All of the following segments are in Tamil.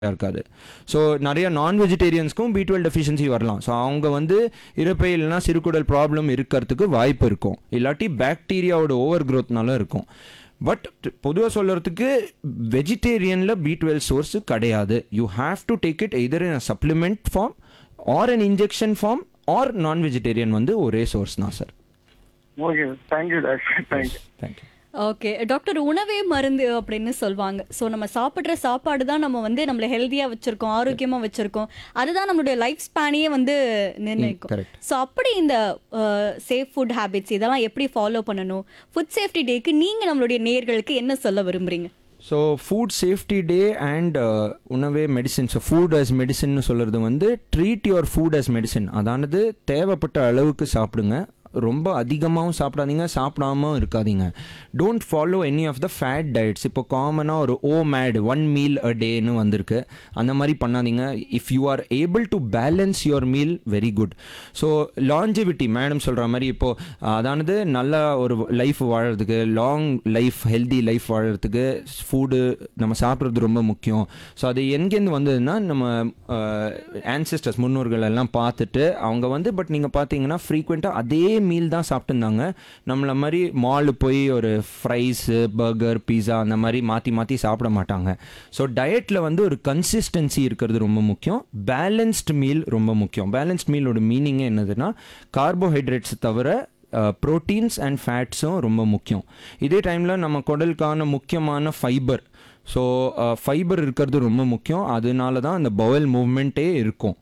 இருக்காது ஸோ நிறைய நான் வெஜிடேரியன்ஸ்க்கும் பி டுவெல் டெஃபிஷியன்சி வரலாம் ஸோ அவங்க வந்து இறப்பை இல்லைனா சிறுகுடல் ப்ராப்ளம் இருக்கிறதுக்கு வாய்ப்பு இருக்கும் இல்லாட்டி பாக்டீரியாவோட ஓவர் க்ரோத்னால இருக்கும் பட் பொதுவாக சொல்கிறதுக்கு வெஜிடேரியனில் பி டுவெல் சோர்ஸு கிடையாது you have to take it either in supplement form or an injection form or non vegetarian வந்து ஒரே சோர்ஸ் தான் sir okay thank you doctor thank you thank you okay doctor உணவே மருந்து அப்படின்னு சொல்லுவாங்க ஸோ நம்ம சாப்பிட்ற சாப்பாடு தான் நம்ம வந்து நம்மளை ஹெல்த்தியாக வச்சுருக்கோம் ஆரோக்கியமாக வச்சுருக்கோம் அதுதான் நம்மளுடைய லைஃப் ஸ்பேனையே வந்து நிர்ணயிக்கும் correct. ஸோ அப்படி இந்த சேஃப் ஃபுட் ஹேபிட்ஸ் இதெல்லாம் எப்படி ஃபாலோ பண்ணணும் ஃபுட் சேஃப்டி டேக்கு நீங்கள் நம்மளுடைய நேயர்களுக்கு என்ன சொல்ல விரும்புறீங்க so food safety day and உணவே மெடிசின் ஸோ ஃபுட் அஸ் மெடிசின்னு சொல்கிறது வந்து treat your food as medicine அதானது தேவைப்பட்ட அளவுக்கு சாப்பிடுங்க ரொம்ப அதிகமாகவும் சாப்பிடாதீங்க சாப்பிடாம இருக்காதீங்க don't follow any of the fad diets இப்போ காமனாக ஒரு OMAD one meal a டேன்னு வந்திருக்கு அந்த மாதிரி பண்ணாதீங்க if you are able to balance your meal very good so longevity madam சொல்கிற மாதிரி இப்போது அதானது நல்ல ஒரு லைஃப் வாழறதுக்கு லாங் லைஃப் ஹெல்தி லைஃப் வாழறதுக்கு ஃபுட்டு நம்ம சாப்பிட்றது ரொம்ப முக்கியம் ஸோ அது எங்கேருந்து வந்ததுன்னா நம்ம ஆன்சிஸ்டர்ஸ் முன்னோர்கள் எல்லாம் பார்த்துட்டு அவங்க வந்து பட் நீங்கள் பார்த்தீங்கன்னா ஃப்ரீக்வெண்ட்டாக அதே மீல் தான் சாப்பிட்டுருந்தாங்க நம்மள மாதிரி மாலு போய் ஒரு ஃப்ரைஸு பர்கர் பீஸா அந்த மாதிரி மாற்றி மாற்றி சாப்பிட மாட்டாங்க ஸோ டயட்டில் வந்து ஒரு கன்சிஸ்டன்சி இருக்கிறது ரொம்ப முக்கியம் பேலன்ஸ்டு மீல் ரொம்ப முக்கியம் பேலன்ஸ்ட் மீலோட மீனிங்கே என்னதுன்னா கார்போஹைட்ரேட்ஸ் தவிர ப்ரோட்டீன்ஸ் அண்ட் ஃபேட்ஸும் ரொம்ப முக்கியம் இதே டைமில் நம்ம குடலுக்கான முக்கியமான ஃபைபர் ஸோ ஃபைபர் இருக்கிறது ரொம்ப முக்கியம் அதனால தான் அந்த பவல் மூவ்மெண்ட்டே இருக்கும்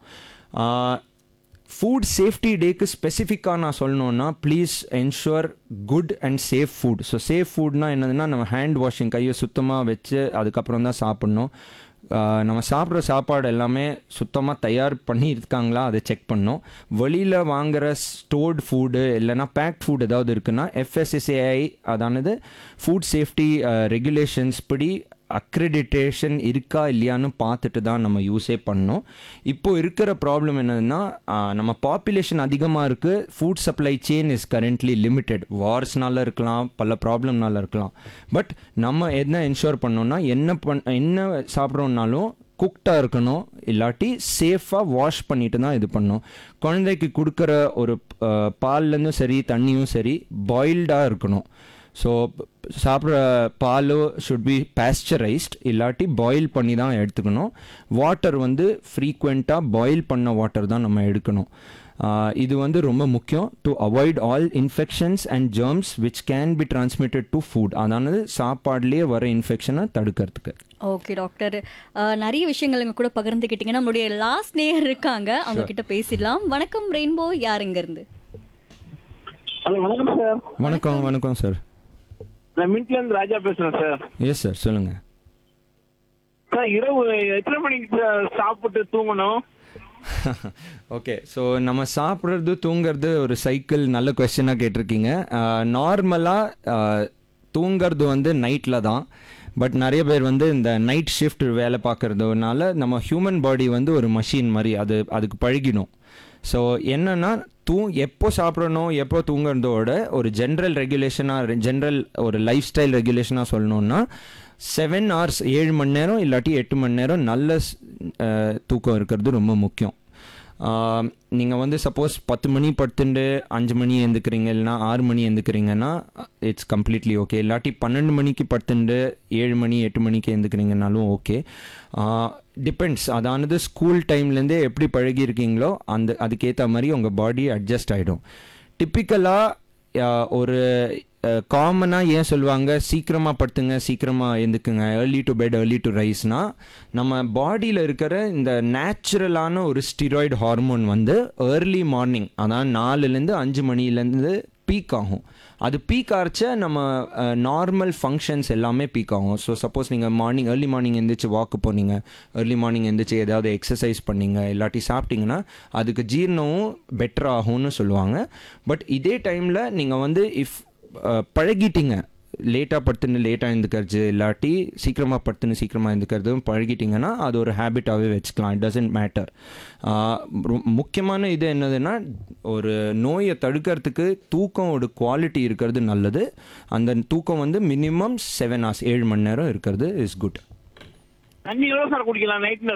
ஃபுட் சேஃப்டி டேக்கு ஸ்பெசிஃபிக்காக நான் சொல்லணுன்னா please ensure good and safe food so safe ஃபுட்னா என்னதுன்னா நம்ம ஹேண்ட் வாஷிங் கையை சுத்தமாக வச்சு அதுக்கப்புறம் தான் சாப்பிட்ணும் ஆஹ் நம்ம சாப்பிட்ற சாப்பாடு எல்லாமே சுத்தமாக தயார் பண்ணி இருக்காங்களா அதை செக் பண்ணணும் வெளியில் வாங்குற ஸ்டோர்டு ஃபுட்டு இல்லைனா பேக்ட் ஃபுட் ஏதாவது இருக்குன்னா எஃப்எஸ்எஸ்ஏஐ அதானது ஃபுட் சேஃப்டி ரெகுலேஷன்ஸ் படி அக்ரெடிட்டேஷன் இருக்கா இல்லையான்னு பார்த்துட்டு தான் நம்ம யூஸே பண்ணோம் இப்போ இருக்கிற ப்ராப்ளம் என்னதுன்னா ஆஹ் நம்ம பாப்புலேஷன் அதிகமாக இருக்குது food supply chain is currently limited வார்ஸ்னால இருக்கலாம் பல ப்ராப்ளம்னால இருக்கலாம் பட் நம்ம என்ன என்ஷூர் பண்ணோம்னா என்ன பண் என்ன சாப்பிட்றோம்னாலும் குக்டாக இருக்கணும் இல்லாட்டி சேஃபாக வாஷ் பண்ணிட்டு தான் இது பண்ணணும் குழந்தைக்கு கொடுக்குற ஒரு ஆஹ் பால்லேருந்தும் சரி தண்ணியும் சரி பாயில்டாக இருக்கணும் ஸோ சாப்பிட்ற பால் ஷுட் பி பேஸ்சரைஸ்ட் இல்லாட்டி பாயில் பண்ணி தான் எடுத்துக்கணும் வாட்டர் வந்து ஃப்ரீக்வெண்ட்டாக பாயில் பண்ண வாட்டர் தான் நம்ம எடுக்கணும் ஆஹ் இது வந்து ரொம்ப முக்கியம் to avoid all infections and germs which can be transmitted to food அதானது சாப்பாடுலேயே வர இன்ஃபெக்ஷனை தடுக்கிறதுக்கு ஓகே டாக்டர் நிறைய விஷயங்கள் எங்க கூட பகிர்ந்துக்கிட்டீங்க நம்மளுடைய லாஸ்ட் நேயர் இருக்காங்க அவங்க கிட்ட பேசிடலாம் வணக்கம் ரெயின்போ யாருங்க இருந்து ஹலோ வணக்கம் சார் வணக்கம் வணக்கம் சார் நான் மின்ட்ல இருந்து ராஜா பேசுறேன் சார் எஸ் சார் சொல்லுங்கள் சார் இரவு எத்தனை மணிக்கு சார் சாப்பிட்டு தூங்கணும் ஓகே ஸோ நம்ம சாப்பிட்றது தூங்குறது ஒரு சைக்கிள் நல்ல கொஸ்டினாக கேட்டிருக்கீங்க நார்மலாக தூங்குறது வந்து நைட்டில் தான் பட் நிறைய பேர் வந்து இந்த நைட் ஷிஃப்ட் வேலை பார்க்கறதுனால நம்ம ஹியூமன் பாடி வந்து ஒரு மஷின் மாதிரி அது அதுக்கு பழகிடும் ஸோ என்னன்னா தூ எப்போ சாப்பிடணும் எப்போ தூங்குறதோட ஒரு ஜென்ரல் ரெகுலேஷனாக ஜென்ரல் ஒரு லைஃப் ஸ்டைல் ரெகுலேஷனாக சொல்லணுன்னா செவன் ஹவர்ஸ் ஏழு மணி நேரம் இல்லாட்டி எட்டு மணி நேரம் நல்ல ஸ்- அஹ், தூக்கம் இருக்கிறது ரொம்ப முக்கியம் நீங்கள் வந்து சப்போஸ் பத்து மணி படுத்துட்டு அஞ்சு மணி எழுந்துக்கிறீங்க இல்லைனா ஆறு மணி எழுந்துக்கிறீங்கன்னா இட்ஸ் கம்ப்ளீட்லி ஓகே இல்லாட்டி பன்னெண்டு மணிக்கு படுத்துட்டு ஏழு மணி எட்டு மணிக்கு எழுந்துக்கிறீங்கனாலும் ஓகே டிபெண்ட்ஸ் அதானது ஸ்கூல் டைம்லேருந்தே எப்படி பழகியிருக்கீங்களோ அந்த அதுக்கேற்ற மாதிரி உங்கள் பாடி அட்ஜஸ்ட் ஆகிடும் டிப்பிக்கலாக ஒரு காமனாக ஏன் சொல்லுவாங்க சீக்கிரமாக படுத்துங்க சீக்கிரமாக எழுந்துக்குங்க early to bed early to ரைஸ்னா நம்ம பாடியில் இருக்கிற இந்த நேச்சுரலான ஒரு ஸ்டிராய்டு ஹார்மோன் வந்து ஏர்லி மார்னிங் அதான் நாலுலேருந்து அஞ்சு மணிலேருந்து பீக் ஆகும் அது பீக் ஆகிறச்ச நம்ம நார்மல் ஃபங்க்ஷன்ஸ் எல்லாமே பீக் ஆகும் ஸோ சப்போஸ் நீங்கள் மார்னிங் ஏர்லி மார்னிங் எந்திரிச்சு வாக்கு போனீங்க ஏர்லி மார்னிங் எந்திரிச்சு ஏதாவது எக்ஸசைஸ் பண்ணீங்க இல்லாட்டி சாப்பிட்டீங்கன்னா அதுக்கு ஜீரணமும் பெட்டர் ஆகும்னு சொல்லுவாங்க பட் இதே டைமில் நீங்கள் வந்து இஃப் பழகிட்டீங்க லேட்டாக படுத்துன்னு லேட்டாக எழுந்துக்கிறது இல்லாட்டி சீக்கிரமாக படுத்துன்னு சீக்கிரமாக எழுந்துக்கிறதும் பழகிட்டிங்கன்னா அது ஒரு ஹேபிட்டாகவே வச்சுக்கலாம் இட் டசன்ட் மேட்டர் முக்கியமான இது என்னதுன்னா ஒரு நோயை தடுக்கிறதுக்கு தூக்கம் ஒரு குவாலிட்டி இருக்கிறது நல்லது அந்த தூக்கம் வந்து மினிமம் செவன் ஹவர்ஸ் ஏழு மணி நேரம் இருக்கிறது இஸ் குட் தண்ணி எவ்வளோ சார் குடிக்கலாம் நைட்ல